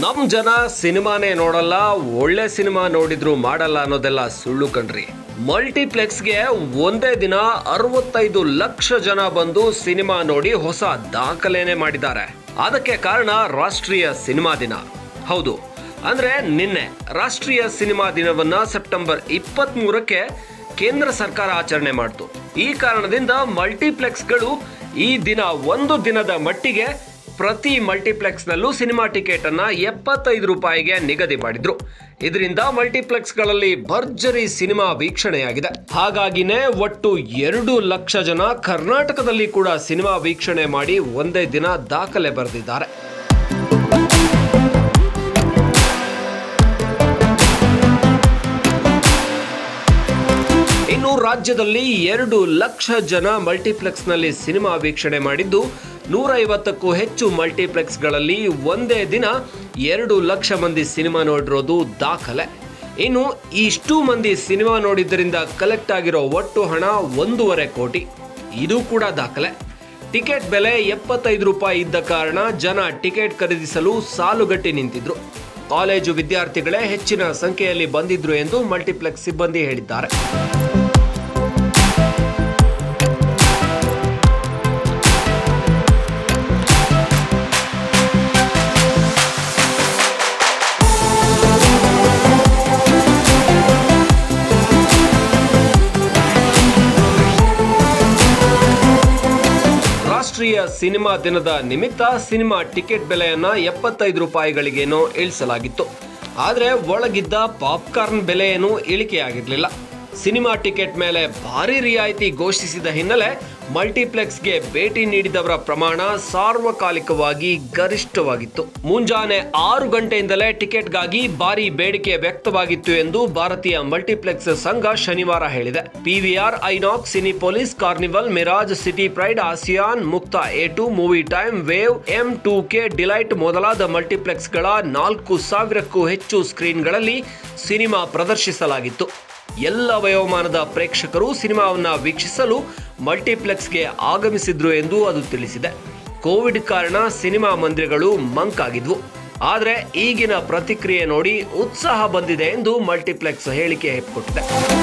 ನಮ್ ಜನ ಸಿನಿಮಾನೇ ನೋಡಲ್ಲ ಒಳ್ಳೆ ಸಿನಿಮಾ ನೋಡಿದ್ರು ಮಾಡಲ್ಲ ಅನ್ನೋದೆಲ್ಲ ಸುಳ್ಳು ಕಣ್ರಿ ಮಲ್ಟಿಪ್ಲೆಕ್ಸ್ಗೆ ಒಂದೇ ದಿನ ಅರವತ್ತೈದು ಲಕ್ಷ ಜನ ಬಂದು ಸಿನಿಮಾ ನೋಡಿ ಹೊಸ ದಾಖಲೆನೆ ಮಾಡಿದ್ದಾರೆ ಅದಕ್ಕೆ ಕಾರಣ ರಾಷ್ಟ್ರೀಯ ಸಿನಿಮಾ ದಿನ ಹೌದು ಅಂದ್ರೆ ನಿನ್ನೆ ರಾಷ್ಟ್ರೀಯ ಸಿನಿಮಾ ದಿನವನ್ನ ಸೆಪ್ಟೆಂಬರ್ ಇಪ್ಪತ್ತ್ ಮೂರಕ್ಕೆ ಕೇಂದ್ರ ಸರ್ಕಾರ ಆಚರಣೆ ಮಾಡಿತು ಈ ಕಾರಣದಿಂದ ಮಲ್ಟಿಪ್ಲೆಕ್ಸ್ಗಳು ಈ ದಿನ ಒಂದು ದಿನದ ಮಟ್ಟಿಗೆ ಪ್ರತಿ ಮಲ್ಟಿಪ್ಲೆಕ್ಸ್ನಲ್ಲೂ ಸಿನಿಮಾ ಟಿಕೆಟ್ ಅನ್ನ ಎಪ್ಪತ್ತೈದು ರೂಪಾಯಿಗೆ ನಿಗದಿ ಮಾಡಿದ್ರು ಇದರಿಂದ ಮಲ್ಟಿಪ್ಲೆಕ್ಸ್ಗಳಲ್ಲಿ ಭರ್ಜರಿ ಸಿನಿಮಾ ವೀಕ್ಷಣೆಯಾಗಿದೆ ಹಾಗಾಗಿನೇ ಒಟ್ಟು ಎರಡು ಲಕ್ಷ ಜನ ಕರ್ನಾಟಕದಲ್ಲಿ ಕೂಡ ಸಿನಿಮಾ ವೀಕ್ಷಣೆ ಮಾಡಿ ಒಂದೇ ದಿನ ದಾಖಲೆ ಬರೆದಿದ್ದಾರೆ ಇನ್ನು ರಾಜ್ಯದಲ್ಲಿ ಎರಡು ಲಕ್ಷ ಜನ ಮಲ್ಟಿಪ್ಲೆಕ್ಸ್ನಲ್ಲಿ ಸಿನಿಮಾ ವೀಕ್ಷಣೆ ಮಾಡಿದ್ದು ನೂರೈವತ್ತಕ್ಕೂ ಹೆಚ್ಚು ಮಲ್ಟಿಪ್ಲೆಕ್ಸ್ಗಳಲ್ಲಿ ಒಂದೇ ದಿನ ಎರಡು ಲಕ್ಷ ಮಂದಿ ಸಿನಿಮಾ ನೋಡಿರೋದು ದಾಖಲೆ ಇನ್ನು ಇಷ್ಟು ಮಂದಿ ಸಿನಿಮಾ ನೋಡಿದ್ದರಿಂದ ಕಲೆಕ್ಟ್ ಆಗಿರೋ ಒಟ್ಟು ಹಣ ಒಂದೂವರೆ ಕೋಟಿ ಇದು ಕೂಡ ದಾಖಲೆ ಟಿಕೆಟ್ ಬೆಲೆ ಎಪ್ಪತ್ತೈದು ರೂಪಾಯಿ ಇದ್ದ ಕಾರಣ ಜನ ಟಿಕೆಟ್ ಖರೀದಿಸಲು ಸಾಲುಗಟ್ಟಿ ನಿಂತಿದ್ರು ಕಾಲೇಜು ವಿದ್ಯಾರ್ಥಿಗಳೇ ಹೆಚ್ಚಿನ ಸಂಖ್ಯೆಯಲ್ಲಿ ಬಂದಿದ್ರು ಎಂದು ಮಲ್ಟಿಪ್ಲೆಕ್ಸ್ ಸಿಬ್ಬಂದಿ ಹೇಳಿದ್ದಾರೆ ರಾಷ್ಟ್ರೀಯ ಸಿನಿಮಾ ದಿನದ ನಿಮಿತ್ತ ಸಿನಿಮಾ ಟಿಕೆಟ್ ಬೆಲೆಯನ್ನ ಎಪ್ಪತ್ತೈದು ರೂಪಾಯಿಗಳಿಗೇನೋ ಇಳಿಸಲಾಗಿತ್ತು ಆದರೆ ಒಳಗಿದ್ದ ಪಾಪ್ಕಾರ್ನ್ ಬೆಲೆ ಏನೂ ಇಳಿಕೆಯಾಗಿರಲಿಲ್ಲ ಸಿನಿಮಾ ಟಿಕೆಟ್ ಮೇಲೆ ಭಾರಿ ರಿಯಾಯಿತಿ ಘೋಷಿಸಿದ ಹಿನ್ನೆಲೆ ಮಲ್ಟಿಪ್ಲೆಕ್ಸ್ಗೆ ಭೇಟಿ ನೀಡಿದವರ ಪ್ರಮಾಣ ಸಾರ್ವಕಾಲಿಕವಾಗಿ ಗರಿಷ್ಠವಾಗಿತ್ತು ಮುಂಜಾನೆ ಆರು ಗಂಟೆಯಿಂದಲೇ ಟಿಕೆಟ್ಗಾಗಿ ಭಾರಿ ಬೇಡಿಕೆ ವ್ಯಕ್ತವಾಗಿತ್ತು ಎಂದು ಭಾರತೀಯ ಮಲ್ಟಿಪ್ಲೆಕ್ಸ್ ಸಂಘ ಶನಿವಾರ ಹೇಳಿದೆ PVR INOX Cinepolis Carnival Miraj City Pride Asian Mukta A two Movie Time Wave M two K Delite ಮೊದಲಾದ ಮಲ್ಟಿಪ್ಲೆಕ್ಸ್ಗಳ ನಾಲ್ಕು ಸಾವಿರಕ್ಕೂ ಹೆಚ್ಚು ಸ್ಕ್ರೀನ್ಗಳಲ್ಲಿ ಸಿನಿಮಾ ಪ್ರದರ್ಶಿಸಲಾಗಿತ್ತು ಎಲ್ಲ ವಯೋಮಾನದ ಪ್ರೇಕ್ಷಕರು ಸಿನಿಮಾವನ್ನ ವೀಕ್ಷಿಸಲು ಮಲ್ಟಿಪ್ಲೆಕ್ಸ್ಗೆ ಆಗಮಿಸಿದ್ರು ಎಂದು ಅದು ತಿಳಿಸಿದೆ ಕೋವಿಡ್ ಕಾರಣ ಸಿನಿಮಾ ಮಂದಿರಗಳು ಮಂಕಾಗಿದ್ವು ಆದರೆ ಈಗಿನ ಪ್ರತಿಕ್ರಿಯೆ ನೋಡಿ ಉತ್ಸಾಹ ಬಂದಿದೆ ಎಂದು ಮಲ್ಟಿಪ್ಲೆಕ್ಸ್ ಹೇಳಿಕೆ ಕೊಟ್ಟಿದೆ